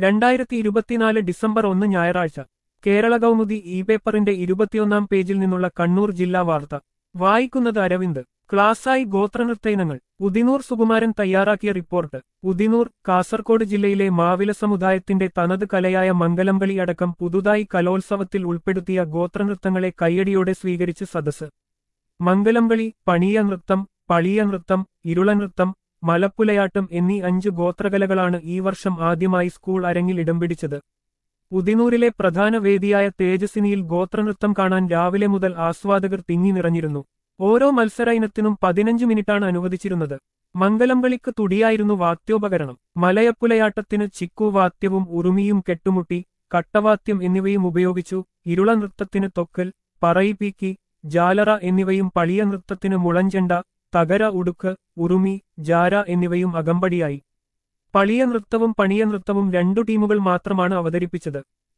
രണ്ടായിരത്തി ഇരുപത്തിനാല് ഡിസംബർ ഒന്ന് ഞായറാഴ്ച കേരള കൗമുദി ഇ പേപ്പറിന്റെ ഇരുപത്തിയൊന്നാം പേജിൽ നിന്നുള്ള കണ്ണൂർ ജില്ലാ വാർത്ത വായിക്കുന്നത് അരവിന്ദ് ക്ലാസായി ഗോത്രനൃത്ത ഇനങ്ങൾ ഉദിനൂർ സുകുമാരൻ തയ്യാറാക്കിയ റിപ്പോർട്ട് ഉദിനൂർ കാസർകോട് ജില്ലയിലെ മാവില സമുദായത്തിന്റെ തനത് കലയായ മംഗലംകളി അടക്കം പുതുതായി കലോത്സവത്തിൽ ഉൾപ്പെടുത്തിയ ഗോത്രനൃത്തങ്ങളെ കയ്യടിയോടെ സ്വീകരിച്ച് സദസ് മംഗലംകളി പണിയ നൃത്തം പളിയ നൃത്തം ഇരുളനൃത്തം മലപ്പുലയാട്ടം എന്നീ അഞ്ച് ഗോത്രകലകളാണ് ഈ വർഷം ആദ്യമായി സ്കൂൾ അരങ്ങിൽ ഇടം പിടിച്ചത് ഉദിനൂരിലെ പ്രധാന വേദിയായ തേജസ്വിനിയിൽ ഗോത്രനൃത്തം കാണാൻ രാവിലെ മുതൽ ആസ്വാദകർ തിങ്ങി നിറഞ്ഞിരുന്നു ഓരോ മത്സര ഇനത്തിനും പതിനഞ്ച് മിനിറ്റാണ് അനുവദിച്ചിരുന്നത് മംഗലംകളിക്ക് തുടിയായിരുന്നു വാദ്യോപകരണം മലയപ്പുലയാട്ടത്തിന് ചിക്കു വാദ്യവും ഉറുമിയും കെട്ടുമുട്ടി കട്ടവാദ്യം എന്നിവയും ഉപയോഗിച്ചു ഇരുള നൃത്തത്തിന് തൊക്കൽ പറയിപ്പീക്കി ജാലറ എന്നിവയും പളിയ നൃത്തത്തിന് മുളഞ്ചെണ്ട തകര ഉടുക്ക് ഉറുമി ജാര എന്നിവയും അകമ്പടിയായി പളിയ നൃത്തവും പണിയ നൃത്തവും രണ്ടു ടീമുകൾ മാത്രമാണ് അവതരിപ്പിച്ചത്